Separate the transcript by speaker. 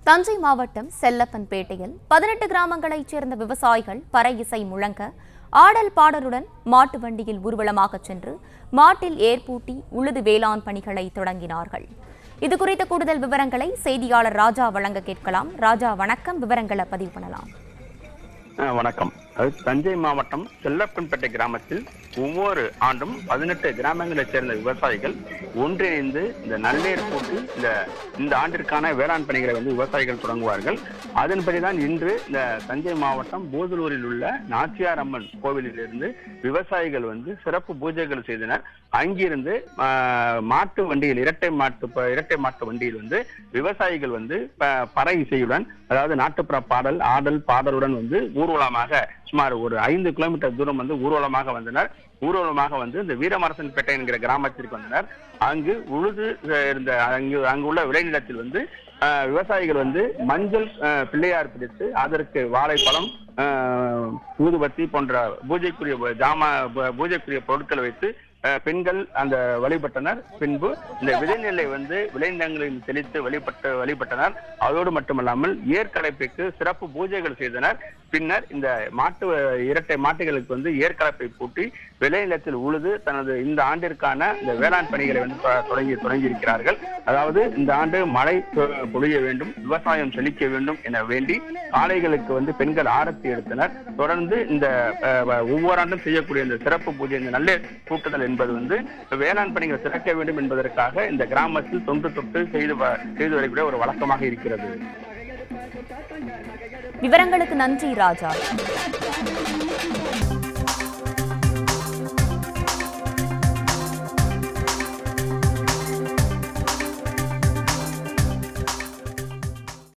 Speaker 1: தஞ்சை மாவட்டம் செல்லப்பன்பேட்டையில் பதினெட்டு கிராமங்களைச் சேர்ந்த விவசாயிகள் பறை இசை முழங்க ஆடல் பாடலுடன் மாட்டு வண்டியில் ஊர்வலமாகச் சென்று மாட்டில் ஏர்பூட்டி உழுது வேளாண் பணிகளை தொடங்கினார்கள் இதுகுறித்த கூடுதல் விவரங்களை செய்தியாளர் ராஜா வழங்க கேட்கலாம் ராஜா வணக்கம் விவரங்களை பதிவு பண்ணலாம்
Speaker 2: ஆ, வணக்கம் அது தஞ்சை மாவட்டம் செல்லப்பன்பேட்டை கிராமத்தில் ஒவ்வொரு ஆண்டும் பதினெட்டு கிராமங்களைச் சேர்ந்த விவசாயிகள் ஒன்றிணைந்து இந்த நல்லேர் போட்டு இந்த இந்த ஆண்டிற்கான வேளாண் பணிகளை வந்து விவசாயிகள் தொடங்குவார்கள் அதன்படிதான் இன்று இந்த தஞ்சை மாவட்டம் போதலூரில் உள்ள நாச்சியார் அம்மன் கோவிலிலிருந்து விவசாயிகள் வந்து சிறப்பு பூஜைகள் செய்தனர் அங்கிருந்து ஆ, மாட்டு வண்டியில் இரட்டை மாட்டு ப- இரட்டை மாட்டு வண்டியில் வந்து விவசாயிகள் வந்து ப- பறை இசையுடன் அதாவது நாட்டுப்புற பாடல் ஆடல் பாடலுடன் வந்து ஊர்வலமாக சுமார் ஒரு ஐந்து கிலோமீட்டர் தூரம் வந்து ஊர்வலமாக வந்தனர் ஊர்வலமாக வந்து இந்த வீரமரசன்பேட்டை என்கிற கிராமத்திற்கு வந்தனர் அங்கு உழுது அஹ், இருந்த அங்கு அங்கு உள்ள விளைநிலத்தில் வந்து அஹ், விவசாயிகள் வந்து மஞ்சள் அஹ், பிள்ளையார் பிடித்து அதற்கு வாழைப்பழம் அஹ், ஊதுபத்தி போன்ற பூஜைக்குரிய ஜாமா பூ- பூஜைக்குரிய பொருட்களை வைத்து அஹ், பெண்கள் அந்த வழிபட்டனர் பின்பு இந்த விதைநெல்லை வந்து விளைநிலங்களில் தெளித்து வழிபட்டு வழிபட்டனர் அதோடு மட்டுமல்லாமல் ஏற்கலப்பைக்கு சிறப்பு பூஜைகள் செய்தனர் பின்னர் இந்த மாட்டு இரட்டை மாட்டுகளுக்கு வந்து ஏற்கலப்பை பூட்டி விளைநிலத்தில் உழுது தனது இந்த ஆண்டிற்கான இந்த வேளாண் பணிகளை வந்து தொ- தொடங்கி தொடங்கி இருக்கிறார்கள் அதாவது இந்த ஆண்டு மழை பொ- பொழிய வேண்டும் விவசாயம் செழிக்க வேண்டும் என வேண்டி காளைகளுக்கு வந்து பெண்கள் ஆரத்தி எடுத்தனர் தொடர்ந்து இந்த அஹ், வ- ஒவ்வொரு ஆண்டும் செய்யக்கூடிய இந்த சிறப்பு பூஜை இந்த நல்ல கூட்டுதல் என்பது வந்து வேளாண் பணிகள் சிறக்க வேண்டும் என்பதற்காக இந்த கிராமத்தில் தொன்று தொட்டு செய்து வ- செய்து வரக்கூடிய ஒரு வழக்கமாக இருக்கிறது
Speaker 1: விவரங்களுக்கு நன்றி ராஜா